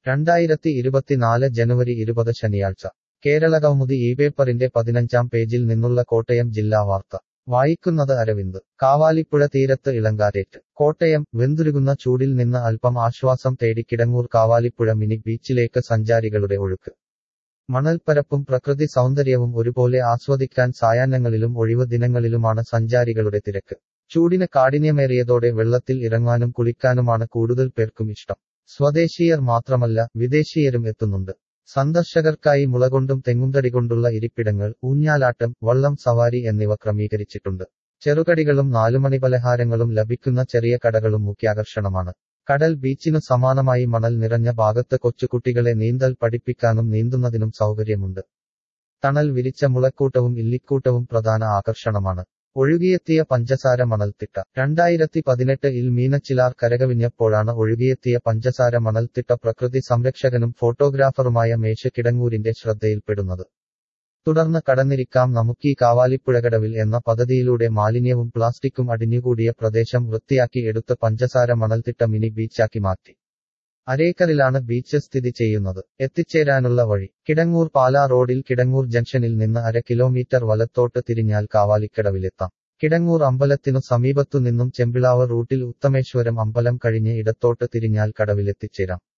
രണ്ടായിരത്തി ഇരുപത്തിനാല് ജനുവരി ഇരുപത് ശനിയാഴ്ച കേരളകൗമുദി ഈ പേപ്പറിന്റെ പതിനഞ്ചാം പേജിൽ നിന്നുള്ള കോട്ടയം ജില്ലാ വാർത്ത വായിക്കുന്നത് അരവിന്ദ് കാവാലിപ്പുഴ തീരത്ത് ഇളങ്കാരേറ്റ് കോട്ടയം വെന്തുരുകുന്ന ചൂടിൽ നിന്ന് അല്പം ആശ്വാസം തേടി കിടങ്ങൂർ കാവാലിപ്പുഴ മിനി ബീച്ചിലേക്ക് സഞ്ചാരികളുടെ ഒഴുക്ക് മണൽപ്പരപ്പും പ്രകൃതി സൗന്ദര്യവും ഒരുപോലെ ആസ്വദിക്കാൻ സായാഹ്നങ്ങളിലും ഒഴിവ് ദിനങ്ങളിലുമാണ് സഞ്ചാരികളുടെ തിരക്ക് ചൂടിന് കാഠിന്യമേറിയതോടെ വെള്ളത്തിൽ ഇറങ്ങാനും കുളിക്കാനുമാണ് കൂടുതൽ പേർക്കും ഇഷ്ടം സ്വദേശീയർ മാത്രമല്ല വിദേശീയരും എത്തുന്നുണ്ട് സന്ദർശകർക്കായി മുളകൊണ്ടും തെങ്ങുംതടി കൊണ്ടുള്ള ഇരിപ്പിടങ്ങൾ ഊഞ്ഞാലാട്ടം വള്ളം സവാരി എന്നിവ ക്രമീകരിച്ചിട്ടുണ്ട് ചെറുകടികളും നാലുമണി പലഹാരങ്ങളും ലഭിക്കുന്ന ചെറിയ കടകളും മുഖ്യാകർഷണമാണ് കടൽ ബീച്ചിനു സമാനമായി മണൽ നിറഞ്ഞ ഭാഗത്ത് കൊച്ചുകുട്ടികളെ നീന്തൽ പഠിപ്പിക്കാനും നീന്തുന്നതിനും സൗകര്യമുണ്ട് തണൽ വിരിച്ച മുളക്കൂട്ടവും ഇല്ലിക്കൂട്ടവും പ്രധാന ആകർഷണമാണ് ഒഴുകിയെത്തിയ പഞ്ചസാര മണൽത്തിട്ട രണ്ടായിരത്തി പതിനെട്ട് ഇൽ മീനച്ചിലാർ കരകവിഞ്ഞപ്പോഴാണ് ഒഴുകിയെത്തിയ പഞ്ചസാര മണൽത്തിട്ട പ്രകൃതി സംരക്ഷകനും ഫോട്ടോഗ്രാഫറുമായ മേശ കിടങ്ങൂരിന്റെ ശ്രദ്ധയിൽപ്പെടുന്നത് തുടർന്ന് കടന്നിരിക്കാം നമുക്കീ കാവാലിപ്പുഴകടവിൽ എന്ന പദ്ധതിയിലൂടെ മാലിന്യവും പ്ലാസ്റ്റിക്കും അടിഞ്ഞുകൂടിയ പ്രദേശം വൃത്തിയാക്കി എടുത്ത് പഞ്ചസാര മണൽത്തിട്ട മിനി ബീച്ചാക്കി മാറ്റി അരേക്കറിലാണ് ബീച്ച് സ്ഥിതി ചെയ്യുന്നത് എത്തിച്ചേരാനുള്ള വഴി കിടങ്ങൂർ പാലാ റോഡിൽ കിടങ്ങൂർ ജംഗ്ഷനിൽ നിന്ന് അര കിലോമീറ്റർ വലത്തോട്ട് തിരിഞ്ഞാൽ കാവാലിക്കടവിലെത്താം കിടങ്ങൂർ അമ്പലത്തിനു സമീപത്തു നിന്നും ചെമ്പിളാവ് റൂട്ടിൽ ഉത്തമേശ്വരം അമ്പലം കഴിഞ്ഞ് ഇടത്തോട്ട് തിരിഞ്ഞാൽ കടവിലെത്തിച്ചേരാം